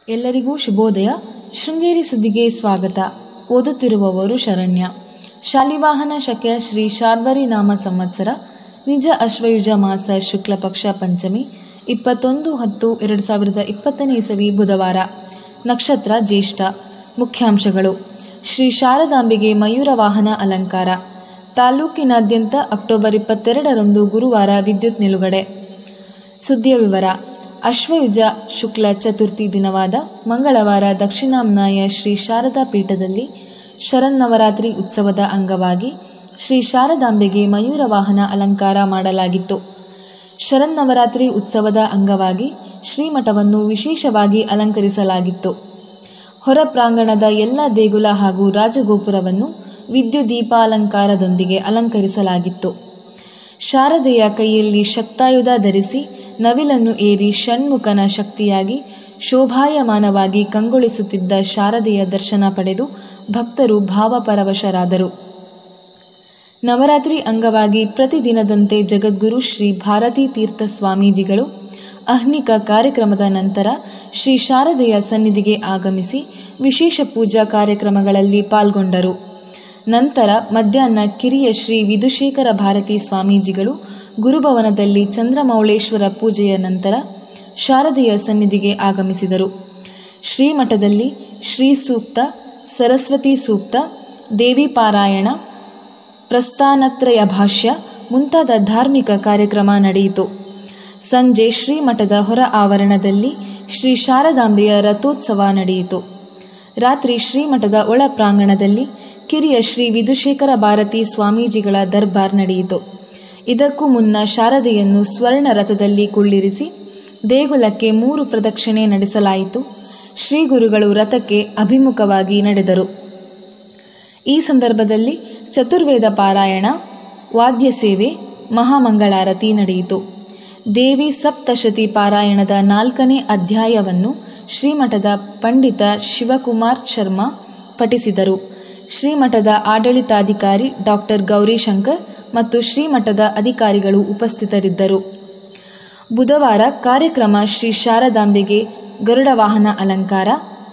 ಎಲ್ಲರಿಗೂ ಶುಭೋದಯ ಶೃಂಗೇರಿ ಸುದ್ದಿಗೆ ಸ್ವಾಗತ ಓದುತ್ತಿರುವವರು ಶರಣ್ಯ ಶಾಲಿವಾಹನ ಶಕ್ಯ ಶ್ರೀ ಶಾರ್ವರಿ ನಾಮ ಸಂವತ್ಸರ ನಿಜ ಅಶ್ವಯುಜ ಮಾಸ ಶುಕ್ಲ ಪಕ್ಷ ಪಂಚಮಿ ಇಪ್ಪತ್ತೊಂದು ಹತ್ತು ಎರಡು ಸಾವಿರದ ಇಪ್ಪತ್ತನೇ ಇಸವಿ ಬುಧವಾರ ನಕ್ಷತ್ರ ಜ್ಯೇಷ್ಠ ಮುಖ್ಯಾಂಶಗಳು ಶ್ರೀ ಶಾರದಾಂಬೆಗೆ ಮಯೂರ ವಾಹನ ಅಲಂಕಾರ ತಾಲೂಕಿನಾದ್ಯಂತ ಅಕ್ಟೋಬರ್ ಇಪ್ಪತ್ತೆರಡರಂದು ಗುರುವಾರ ವಿದ್ಯುತ್ ನಿಲುಗಡೆ ಸುದ್ದಿಯ ವಿವರ ಅಶ್ವಯುಜ ಶುಕ್ಲ ಚತುರ್ಥಿ ದಿನವಾದ ಮಂಗಳವಾರ ದಕ್ಷಿಣಾಮ್ನಾಯ ಶ್ರೀ ಶಾರದಾ ಪೀಠದಲ್ಲಿ ಶರನ್ನವರಾತ್ರಿ ಉತ್ಸವದ ಅಂಗವಾಗಿ ಶ್ರೀ ಶಾರದಾಂಬೆಗೆ ಮಯೂರ ವಾಹನ ಅಲಂಕಾರ ಮಾಡಲಾಗಿತ್ತು ಶರನ್ನವರಾತ್ರಿ ಉತ್ಸವದ ಅಂಗವಾಗಿ ಶ್ರೀಮಠವನ್ನು ವಿಶೇಷವಾಗಿ ಅಲಂಕರಿಸಲಾಗಿತ್ತು ಹೊರ ಪ್ರಾಂಗಣದ ಎಲ್ಲ ದೇಗುಲ ಹಾಗೂ ರಾಜಗೋಪುರವನ್ನು ವಿದ್ಯುದೀಪಾಲಂಕಾರದೊಂದಿಗೆ ಅಲಂಕರಿಸಲಾಗಿತ್ತು ಶಾರದೆಯ ಕೈಯಲ್ಲಿ ಶಕ್ತಾಯುಧ ಧರಿಸಿ ನವಿಲನ್ನು ಏರಿ ಷಣ್ಮುಖನ ಶಕ್ತಿಯಾಗಿ ಶೋಭಾಯಮಾನವಾಗಿ ಕಂಗೊಳಿಸುತ್ತಿದ್ದ ಶಾರದೆಯ ದರ್ಶನ ಪಡೆದು ಭಕ್ತರು ಭಾವಪರವಶರಾದರು ನವರಾತ್ರಿ ಅಂಗವಾಗಿ ಪ್ರತಿದಿನದಂತೆ ಜಗದ್ಗುರು ಶ್ರೀ ಭಾರತೀ ತೀರ್ಥ ಸ್ವಾಮೀಜಿಗಳು ಅಹ್ನಿಕ ಕಾರ್ಯಕ್ರಮದ ನಂತರ ಶ್ರೀ ಶಾರದೆಯ ಸನ್ನಿಧಿಗೆ ಆಗಮಿಸಿ ವಿಶೇಷ ಪೂಜಾ ಕಾರ್ಯಕ್ರಮಗಳಲ್ಲಿ ಪಾಲ್ಗೊಂಡರು ನಂತರ ಮಧ್ಯಾಹ್ನ ಕಿರಿಯ ಶ್ರೀ ವಿಧುಶೇಖರ ಭಾರತಿ ಸ್ವಾಮೀಜಿಗಳು ಗುರುಭವನದಲ್ಲಿ ಚಂದ್ರಮೌಳೇಶ್ವರ ಪೂಜೆಯ ನಂತರ ಶಾರದೆಯ ಸನ್ನಿಧಿಗೆ ಆಗಮಿಸಿದರು ಶ್ರೀಮಠದಲ್ಲಿ ಶ್ರೀ ಸೂಕ್ತ ಸರಸ್ವತಿ ಸೂಕ್ತ ದೇವಿ ಪಾರಾಯಣ ಪ್ರಸ್ಥಾನತ್ರಯ ಭಾಷ್ಯ ಮುಂತಾದ ಧಾರ್ಮಿಕ ಕಾರ್ಯಕ್ರಮ ನಡೆಯಿತು ಸಂಜೆ ಶ್ರೀಮಠದ ಹೊರ ಆವರಣದಲ್ಲಿ ಶ್ರೀ ಶಾರದಾಂಬೆಯ ರಥೋತ್ಸವ ನಡೆಯಿತು ರಾತ್ರಿ ಶ್ರೀಮಠದ ಒಳ ಪ್ರಾಂಗಣದಲ್ಲಿ ಕಿರಿಯ ಶ್ರೀ ವಿಧುಶೇಖರ ಭಾರತಿ ಸ್ವಾಮೀಜಿಗಳ ದರ್ಬಾರ್ ನಡೆಯಿತು ಇದಕ್ಕೂ ಮುನ್ನ ಶಾರದೆಯನ್ನು ಸ್ವರ್ಣ ರಥದಲ್ಲಿ ಕುಳ್ಳಿರಿಸಿ ದೇಗುಲಕ್ಕೆ ಮೂರು ಪ್ರದಕ್ಷಿಣೆ ನಡೆಸಲಾಯಿತು ಶ್ರೀ ಗುರುಗಳು ರಥಕ್ಕೆ ಅಭಿಮುಖವಾಗಿ ನಡೆದರು ಈ ಸಂದರ್ಭದಲ್ಲಿ ಚತುರ್ವೇದ ಪಾರಾಯಣ ವಾದ್ಯ ಸೇವೆ ಮಹಾಮಂಗಳಾರತಿ ನಡೆಯಿತು ದೇವಿ ಸಪ್ತಶತಿ ಪಾರಾಯಣದ ನಾಲ್ಕನೇ ಅಧ್ಯಾಯವನ್ನು ಶ್ರೀಮಠದ ಪಂಡಿತ ಶಿವಕುಮಾರ್ ಶರ್ಮಾ ಪಠಿಸಿದರು ಶ್ರೀಮಠದ ಆಡಳಿತಾಧಿಕಾರಿ ಡಾಕ್ಟರ್ ಗೌರಿಶಂಕರ್ ಮತ್ತು ಶ್ರೀಮಠದ ಅಧಿಕಾರಿಗಳು ಉಪಸ್ಥಿತರಿದ್ದರು ಬುಧವಾರ ಕಾರ್ಯಕ್ರಮ ಶ್ರೀ ಶಾರದಾಂಬೆಗೆ ಗರುಡ ವಾಹನ ಅಲಂಕಾರ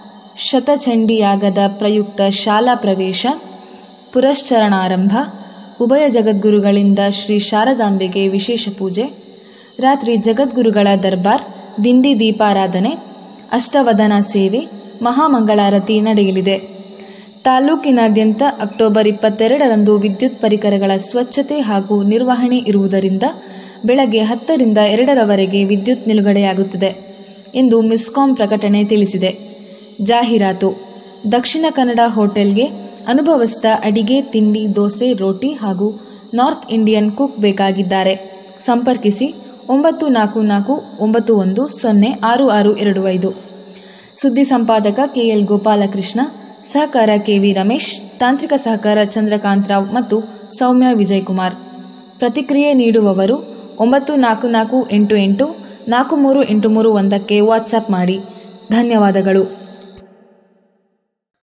ಶತಚಂಡಿಯಾಗದ ಪ್ರಯುಕ್ತ ಶಾಲಾ ಪ್ರವೇಶ ಪುರಶ್ಚರಣಾರಂಭ ಉಭಯ ಜಗದ್ಗುರುಗಳಿಂದ ಶ್ರೀ ಶಾರದಾಂಬೆಗೆ ವಿಶೇಷ ಪೂಜೆ ರಾತ್ರಿ ಜಗದ್ಗುರುಗಳ ದರ್ಬಾರ್ ದಿಂಡಿ ದೀಪಾರಾಧನೆ ಅಷ್ಟವದನ ಸೇವೆ ಮಹಾಮಂಗಳಾರತಿ ನಡೆಯಲಿದೆ ತಾಲೂಕಿನಾದ್ಯಂತ ಅಕ್ಟೋಬರ್ ಇಪ್ಪತ್ತೆರಡರಂದು ವಿದ್ಯುತ್ ಪರಿಕರಗಳ ಸ್ವಚ್ಛತೆ ಹಾಗೂ ನಿರ್ವಹಣೆ ಇರುವುದರಿಂದ ಬೆಳಗ್ಗೆ ಹತ್ತರಿಂದ ಎರಡರವರೆಗೆ ವಿದ್ಯುತ್ ನಿಲುಗಡೆಯಾಗುತ್ತದೆ ಎಂದು ಮಿಸ್ಕಾಂ ಪ್ರಕಟಣೆ ತಿಳಿಸಿದೆ ಜಾಹೀರಾತು ದಕ್ಷಿಣ ಕನ್ನಡ ಹೋಟೆಲ್ಗೆ ಅನುಭವಸ್ಥ ಅಡಿಗೆ ತಿಂಡಿ ದೋಸೆ ರೋಟಿ ಹಾಗೂ ನಾರ್ತ್ ಇಂಡಿಯನ್ ಕುಕ್ ಬೇಕಾಗಿದ್ದಾರೆ ಸಂಪರ್ಕಿಸಿ ಒಂಬತ್ತು ನಾಲ್ಕು ನಾಲ್ಕು ಒಂಬತ್ತು ಒಂದು ಸೊನ್ನೆ ಆರು ಆರು ಎರಡು ಐದು ಸುದ್ದಿ ಸಂಪಾದಕ ಕೆಎಲ್ ಗೋಪಾಲಕೃಷ್ಣ ಸಹಕಾರ ಕೆವಿ ರಮೇಶ್ ತಾಂತ್ರಿಕ ಸಹಕಾರ ಚಂದ್ರಕಾಂತ್ ರಾವ್ ಮತ್ತು ಸೌಮ್ಯ ವಿಜಯಕುಮಾರ್ ಪ್ರತಿಕ್ರಿಯೆ ನೀಡುವವರು ಒಂಬತ್ತು ನಾಲ್ಕು ನಾಲ್ಕು ಎಂಟು ಎಂಟು ನಾಲ್ಕು ಮೂರು ಎಂಟು ಮೂರು ಒಂದಕ್ಕೆ ವಾಟ್ಸ್ಆಪ್ ಮಾಡಿ ಧನ್ಯವಾದಗಳು